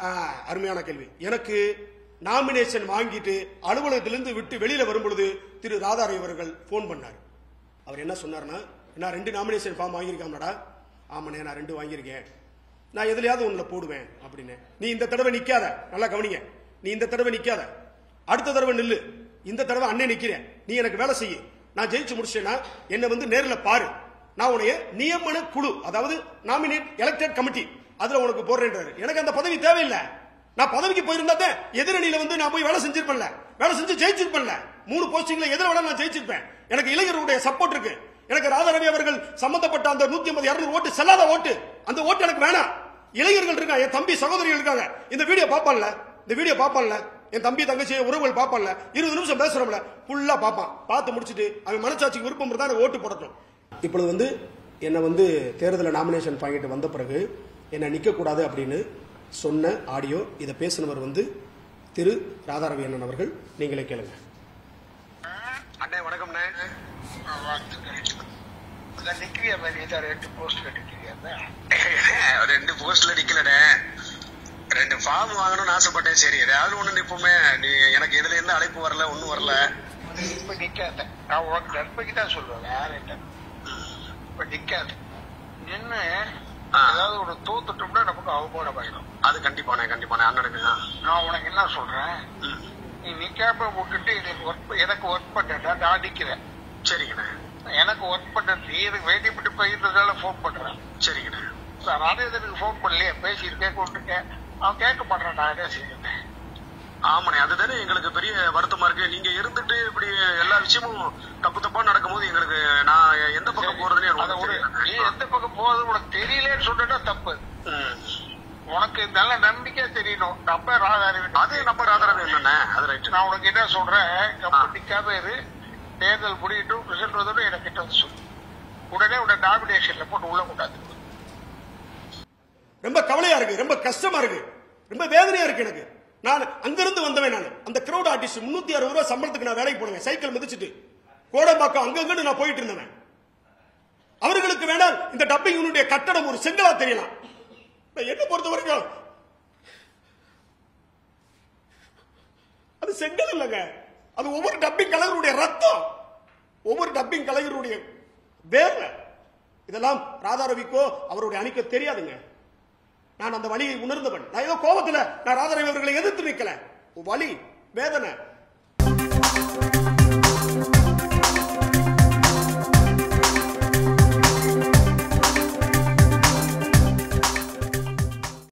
ஆ, அருமையான கேள்வி எனக்கு நாமினேஷன் வாங்கிட்டு அலுவலகத்திலிருந்து விட்டு வெளியில வரும் பொழுது திரு ராதாரவி அவர்கள் ஃபோன் பண்ணார் அவர் என்ன சொன்னார்னா நான் ரெண்டு நாமினேஷன் ஃபார்ம் வாங்கியிருக்காமடா ஆமாண்ணே நான் ரெண்டு வாங்கியிருக்கேன் நான் எதுலயாவது ஒண்ணுல போடுவேன் அப்படின்னு நீ இந்த தடவை நிக்காத நல்லா கவனிங்க நீ இந்த தடவை நிக்காத அடுத்த தடவை நில்லு இந்த தடவை அண்ணே நிக்கிறேன் நீ எனக்கு வேலை செய்ய நான் ஜெயிச்சு முடிச்சேன்னா என்னை வந்து நேர்ல பாரு நான் உன்னைய நியமன குழு அதாவது நாமினேட் எலெக்டட் கமிட்டி அதுல உனக்கு போடுறேன்றாரு எனக்கு அந்த பதவி தேவையில்லை நான் பதவிக்கு போயிருந்தா எதிரணியில வந்து நான் போய் வேலை செஞ்சிருப்பேன்ல வேலை செஞ்சு ஜெயிச்சிருப்பேன்ல மூணு போஸ்டிங்ல எதிர வேணா நான் ஜெயிச்சிருப்பேன் எனக்கு இளைஞர்களுடைய சப்போர்ட் இருக்கு எனக்கு ராதாரவி அவர்கள் சம்பந்தப்பட்ட அந்த நூத்தி ஐம்பது இருநூறு ஓட்டு செல்லாத ஓட்டு அந்த ஓட்டு எனக்கு வேணாம் இளைஞர்கள் இருக்காங்க என் தம்பி சகோதரிகள் இருக்காங்க இந்த வீடியோ பாப்பான்ல இந்த வீடியோ பாப்பான்ல என் தம்பி தங்கச்சி உறவுகள் பாப்பான்ல இருபது நிமிஷம் பேசுறோம்ல ஃபுல்லா பாப்பான் பார்த்து முடிச்சிட்டு அவன் மனசாட்சிக்கு விருப்பம் இருந்தா எனக்கு ஓட்டு போடட்டும் இப்பொழுது வந்து என்னை வந்து தேர்தலில் நாமினேஷன் வாங்கிட்டு வந்த பிறகு என்னை நிற்கக்கூடாது அப்படின்னு சொன்ன ஆடியோ இதை பேசினவர் வந்து திரு ராதாரவி அண்ணன் அவர்கள் நீங்களே கேளுங்க அண்ணே வணக்கம்ண்ணே நிக்கிறியா மாதிரி ஏதோ ரெண்டு போஸ்ட்ல நிக்கிறியா ரெண்டு போஸ்ட்ல நிக்கலண்ணே ரெண்டு ஃபார்ம் வாங்கணும்னு ஆசைப்பட்டேன் சரி ஏதாவது ஒண்ணு நிப்போமே நீ எனக்கு இதுல இருந்து அழைப்பு வரல ஒண்ணும் வரல இப்ப நிக்காத நான் உனக்கு நன்மைக்கு தான் சொல்லுவேன் வேற என்ன இப்ப நிக்காத நின்னு ஆ. ஏதாவது ஒரு தோத்துட்டோம்னா நமக்கு அவமானம் ஆயிடும் அது கண்டிப்பாண்ணே கண்டிப்பாண்ணே அண்ணனுக்கு தான் நான் உனக்கு என்ன சொல்றேன் ம். நீ நிக்காம விட்டுட்டு எனக்கு ஒர்க் எனக்கு ஒர்க் பண்ணா நான் நிக்கிறேன் சரிங்கண்ணே எனக்கு ஒர்க் பண்ண நீ எனக்கு வேண்டிப்பட்டு போயிருந்ததால ஃபோன் பண்றேன் சரிங்கண்ணே நானே எனக்கு ஃபோன் பண்ணலையே பேசியிருக்கேன் கொண்டுட்டேன் அவன் கேட்க மாட்டேன் நான் என்ன செய்யறேன் ஆமாண்ணே அதுதானே எங்களுக்கு பெரிய வருத்தமா இருக்கு நீங்க இருந்துட்டு இப்படி எல்லா விஷயமும் தப்பு தப்பா நடக்கும்போது எங்களுக்கு நான் எந்த பக்கம் போறதுன்னு அதை எனக்கு விடு. நீ தெரியல எந்த பக்கம் போறது உனக்கு தெரியலன்னு சொன்னா தப்பு ம். உனக்கு நல்ல நம்பிக்கை தெரியணும் நம்ம ராதாரவி அது நம்ம ராதாரவி என்னண்ணே அது ரைட்டு நான் உனக்கு என்ன சொல்றேன் கம்பெனி நிக்காம இரு தேர்தல் முடியட்டும் ரிசல்ட் வந்தோட எனக்கு கிட்ட வந்து சொல்லு உடனே உடனே நாமினேஷன்ல போட்டு உள்ள கூடாது ரொம்ப கவலையா இருக்கு ரொம்ப கஷ்டமா இருக்கு ரொம்ப வேதனையா இருக்கு எனக்கு நான் அங்கிருந்து வந்தவன் நான் அந்த கிரௌட் ஆர்டிஸ்ட் முன்னூத்தி அறுபது ரூபாய் சம்பளத்துக்கு நான் வேலைக்கு போனேன் சைக்கிள் மிதிச்சிட்டு கோடம்பாக்கம் அங்கங்கன்னு நான் போயிட்டு இருந்தவன் அவர்களுக்கு வேணால் இந்த டப்பிங் யூனிட்டுடைய கட்டடம் ஒரு செங்கலா தெரியலாம் நான் என்ன பொறுத்த வரைக்கும் அது செங்கல் இல்லைங்க அது ஒவ்வொரு டப்பிங் கலைஞருடைய ரத்தம் ஒவ்வொரு டப்பிங் கலைஞருடைய வேர்வை இதெல்லாம் ராதாரவிக்கோ அவருடைய அணிக்கோ தெரியாதுங்க நான் அந்த வலியை உணர்ந்தவன் நான் ஏதோ கோபத்துல நான் ராதாரவி அவர்களை எதிர்த்து நிக்கல வலி வேதனை